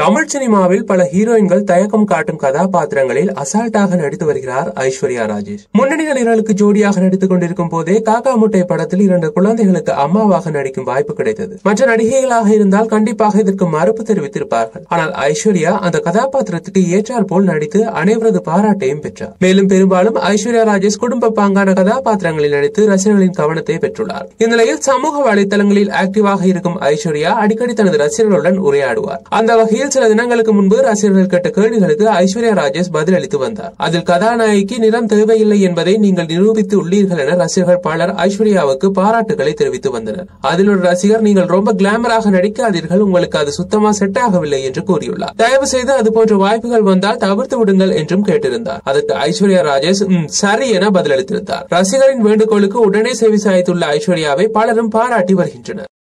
தமிழ் சினிமாவில் பல ஹீரோயின்கள் தயக்கம் காட்டும் கதாபாத்திரங்களில் அசால்ட்டாக நடித்து வருகிறார் ஐஸ்வர்யா ராஜேஷ் முன்னணி நடிகர்களுக்கு ஜோடியாக நடித்துக் கொண்டிருக்கும் போதே காக்கா முட்டை படத்தில் இரண்டு குழந்தைகளுக்கு அம்மாவாக நடிக்கும் வாய்ப்பு கிடைத்தது மற்ற நடிகைகளாக இருந்தால் கண்டிப்பாக இதற்கு மறுப்பு தெரிவித்திருப்பார்கள் ஆனால் ஐஸ்வர்யா அந்த கதாபாத்திரத்துக்கு ஏற்றார் போல் நடித்து அனைவரது பாராட்டையும் பெற்றார் மேலும் பெரும்பாலும் ஐஸ்வர்யா ராஜேஷ் குடும்ப பாங்கான கதாபாத்திரங்களில் நடித்து ரசிகர்களின் கவனத்தை பெற்றுள்ளார் இந்நிலையில் சமூக வலைதளங்களில் ஆக்டிவாக இருக்கும் ஐஸ்வர்யா அடிக்கடி தனது ரசிகர்களுடன் உரையாடுவார் அந்த வகையில் சில தினங்களுக்கு முன்பு ரசிகர்கள் கேட்ட கேள்விகளுக்கு ஐஸ்வர்யா ராஜேஷ் பதிலளித்து வந்தார் அதில் கதாநாயகிக்கு நிறம் தேவையில்லை என்பதை நீங்கள் நிரூபித்து உள்ளீர்கள் என ரசிகர்கள் பலர் ஐஸ்வர்யாவுக்கு பாராட்டுகளை தெரிவித்து வந்தனர் அதில் ஒரு ரசிகர் நீங்கள் ரொம்ப கிளாமராக நடிக்காதீர்கள் உங்களுக்கு அது சுத்தமா செட் ஆகவில்லை என்று கூறியுள்ளார் தயவு செய்து அது போன்ற வாய்ப்புகள் வந்தால் தவிர்த்து விடுங்கள் என்றும் கேட்டிருந்தார் அதற்கு ஐஸ்வர்யா ராஜேஷ் "ம், சரி என பதிலளித்திருந்தார் ரசிகரின் வேண்டுகோளுக்கு உடனே செவி சாய்த்துள்ள ஐஸ்வர்யாவை பலரும் பாராட்டி வருகின்றனர்